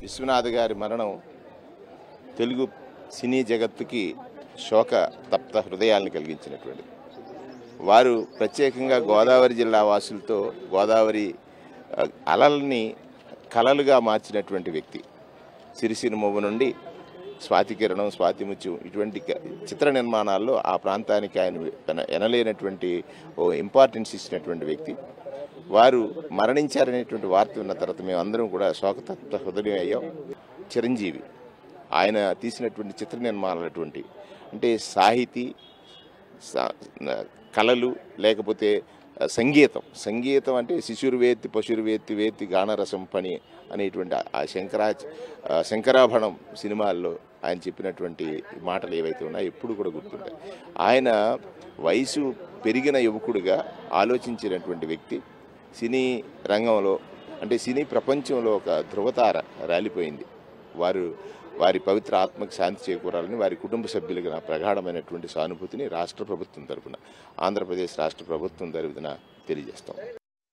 విశ్వనాథ్ గారి మరణం తెలుగు సినీ జగత్తుకి శోక తప్త హృదయాలను కలిగించినటువంటిది వారు ప్రత్యేకంగా గోదావరి జిల్లా వాసులతో గోదావరి ఆ, అలల్ని కలలుగా మార్చినటువంటి వ్యక్తి సిరిసిరిమొవ్వు నుండి స్వాతి కిరణం స్వాతి ముత్యం ఇటువంటి క- చిత్ర నిర్మాణాల్లో ఆ ప్రాంతానికి ఆయన ఎన- ఎనలేనటువంటి ఓ ఇంపార్టెన్స్ ఇచ్చినటువంటి వ్యక్తి వారు మరణించారనేటువంటి వార్త విన్న తర్వాత మేము అందరం కూడా శోకతత్వ హృదయం అయ్యాం చిరంజీవి ఆయన తీసినటువంటి చిత్ర నిర్మాణాలటువంటి అంటే సాహితీ సా- న- కళలు లేకపోతే ఆ, సంగీతం సంగీతం అంటే శిశురు వేత్తి పశురు వేత్తి వేత్తి గానరసం పని అనేటువంటి ఆ- ఆ శంకరా ఆ, శంకరాభరణం సినిమాల్లో ఆయన చెప్పినటువంటి మాటలు ఏవైతే ఉన్నాయో ఎప్పుడు కూడా గుర్తుంటాయి ఆయన వయసు పెరిగిన యువకుడిగా ఆలోచించినటువంటి వ్యక్తి సినీ రంగంలో అంటే సినీ ప్రపంచంలో ఒక ధృవతార రాలిపోయింది వారు వారి పవిత్ర ఆత్మకు శాంతి చేకూరాలని వారి కుటుంబ సభ్యులకు నా ప్రగాఢమైనటువంటి సానుభూతిని రాష్ట్ర ప్రభుత్వం తరపున ఆంధ్రప్రదేశ్ రాష్ట్ర ప్రభుత్వం తరపున తెలియజేస్తాం